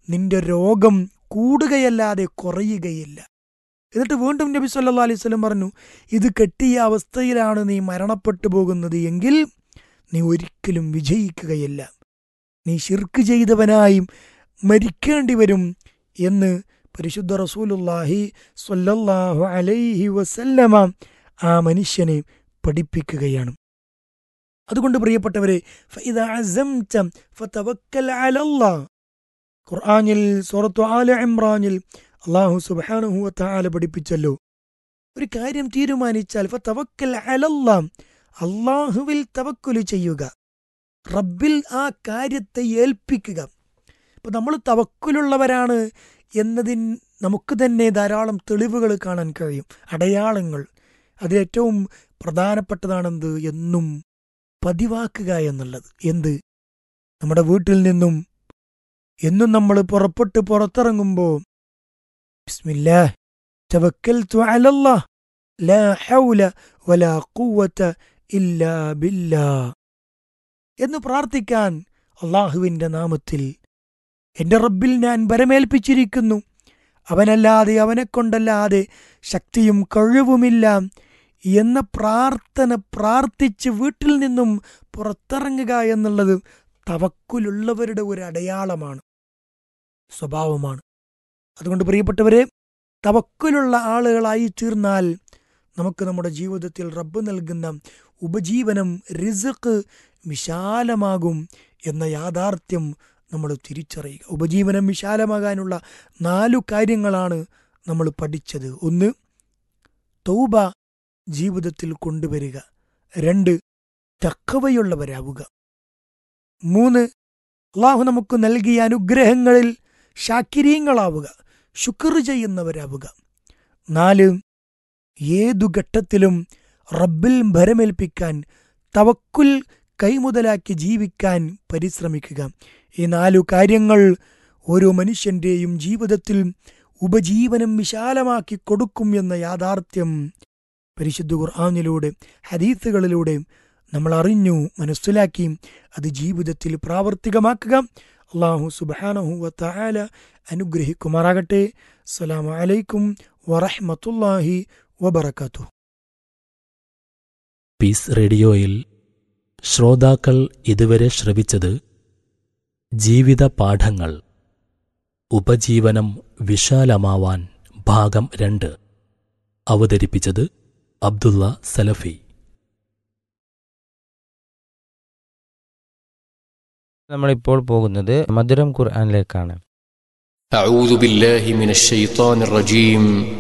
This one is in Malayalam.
നിന്റെ രോഗം കൂടുകയല്ലാതെ കുറയുകയില്ല എന്നിട്ട് വീണ്ടും നബി സല്ലാ അലൈഹി സ്വലം പറഞ്ഞു ഇത് കെട്ടിയ അവസ്ഥയിലാണ് നീ മരണപ്പെട്ടു പോകുന്നത് എങ്കിൽ നീ ഒരിക്കലും വിജയിക്കുകയില്ല നീ ഷിർക്ക് ചെയ്തവനായും മരിക്കേണ്ടി വരും എന്ന് പരിശുദ്ധ റസൂലുല്ലാഹി സ്വല്ലല്ലാഹു അലൈഹി വസല്ലമ ആ മനുഷ്യനെ പഠിപ്പിക്കുകയാണ് അതുകൊണ്ട് പ്രിയപ്പെട്ടവരെ ഫഇദാ അസംത ഫതവക്കൽ അലല്ലാഹ് ഖുർആനിൽ സൂറത്തു ആല ഇമ്രാനിൽ അള്ളാഹു സുബ്ഹാനഹു വതആല പഠിപ്പിച്ചല്ലോ ഒരു കാര്യം തീരുമാനിച്ചാൽ ഫതവക്കൽ അലല്ലാഹ് അള്ളാഹുവിൽ തവക്കുല് ചെയ്യുക റബ്ബിൽ ആ കാര്യത്തെ ഏൽപ്പിക്കുക ഇപ്പൊ നമ്മൾ തവക്കുലുള്ളവരാണ് എന്നതിൻ നമുക്ക് തന്നെ ധാരാളം തെളിവുകൾ കാണാൻ കഴിയും അടയാളങ്ങൾ അതിലേറ്റവും പ്രധാനപ്പെട്ടതാണെന്ത് എന്നും പതിവാക്കുക എന്നുള്ളത് എന്ത് നമ്മുടെ വീട്ടിൽ നിന്നും എന്നും നമ്മൾ പുറപ്പെട്ട് പുറത്തിറങ്ങുമ്പോൾ ബിസ്മില്ലാ തവക്കൽതു അലല്ലാഹ് ലാ ഹൗല വലാ ഖുവത ഇല്ലാ ബില്ലാ എന്ന് പ്രാർത്ഥിക്കാൻ അള്ളാഹുവിന്റെ നാമത്തിൽ എന്റെ റബ്ബിൽ ഞാൻ ബരമേൽപ്പിച്ചിരിക്കുന്നു അവനല്ലാതെ അവനെക്കൊണ്ടല്ലാതെ ശക്തിയും കഴിവുമില്ല എന്ന പ്രാർത്ഥന പ്രാർത്ഥിച്ച് വീട്ടിൽ നിന്നും പുറത്തിറങ്ങുക എന്നുള്ളത് തവക്കുലുള്ളവരുടെ ഒരു അടയാളമാണ് സ്വഭാവമാണ് അതുകൊണ്ട് പ്രിയപ്പെട്ടവരെ തവക്കുലുള്ള ആളുകളായി തീർന്നാൽ നമുക്ക് നമ്മുടെ ജീവിതത്തിൽ റബ്ബ് നൽകുന്ന ഉപജീവനം റിസക്ക് വിശാലമാകും എന്ന യാഥാർത്ഥ്യം നമ്മൾ തിരിച്ചറിയുക ഉപജീവനം വിശാലമാകാനുള്ള നാലു കാര്യങ്ങളാണ് നമ്മൾ പഠിച്ചത് ഒന്ന് തൗബ ജീവിതത്തിൽ കൊണ്ടുവരിക രണ്ട് തക്കവയുള്ളവരാവുക മൂന്ന് അള്ളാഹു നമുക്ക് നൽകിയ അനുഗ്രഹങ്ങളിൽ ശാക്കിരീങ്ങളാവുക ശുക്ർ ചെയ്യുന്നവരാവുക നാല് ഏതു ഘട്ടത്തിലും റബ്ബിൽ ഭരമേൽപ്പിക്കാൻ തവക്കുൽ കൈമുതലാക്കി ജീവിക്കാൻ പരിശ്രമിക്കുക ഈ നാലു കാര്യങ്ങൾ ഓരോ മനുഷ്യന്റെയും ജീവിതത്തിൽ ഉപജീവനം വിശാലമാക്കി കൊടുക്കും എന്ന യാഥാർത്ഥ്യം പരിശുദ്ധ ഖുർആാനിലൂടെ ഹദീസുകളിലൂടെ നമ്മൾ അറിഞ്ഞു മനസ്സിലാക്കി അത് ജീവിതത്തിൽ പ്രാവർത്തികമാക്കുക അള്ളാഹു സുബാനഹു വത്തായാല അനുഗ്രഹിക്കുമാറാകട്ടെ അസ്സലാമു അലൈക്കും വറഹ്മത്തുള്ളാഹി വബറകാതുഹു പീസ് റേഡിയോയിൽ ശ്രോതാക്കൾ ഇതുവരെ ശ്രവിച്ചത് ജീവിത പാഠങ്ങൾ ഉപജീവനം വിശാലമാവാൻ ഭാഗം രണ്ട് അവതരിപ്പിച്ചത് അബ്ദുള്ള സലഫി നമ്മളിപ്പോൾ പോകുന്നത് മധുരം ഖുർആനിലേക്കാണ് أعوذ بالله من الشيطان الرجيم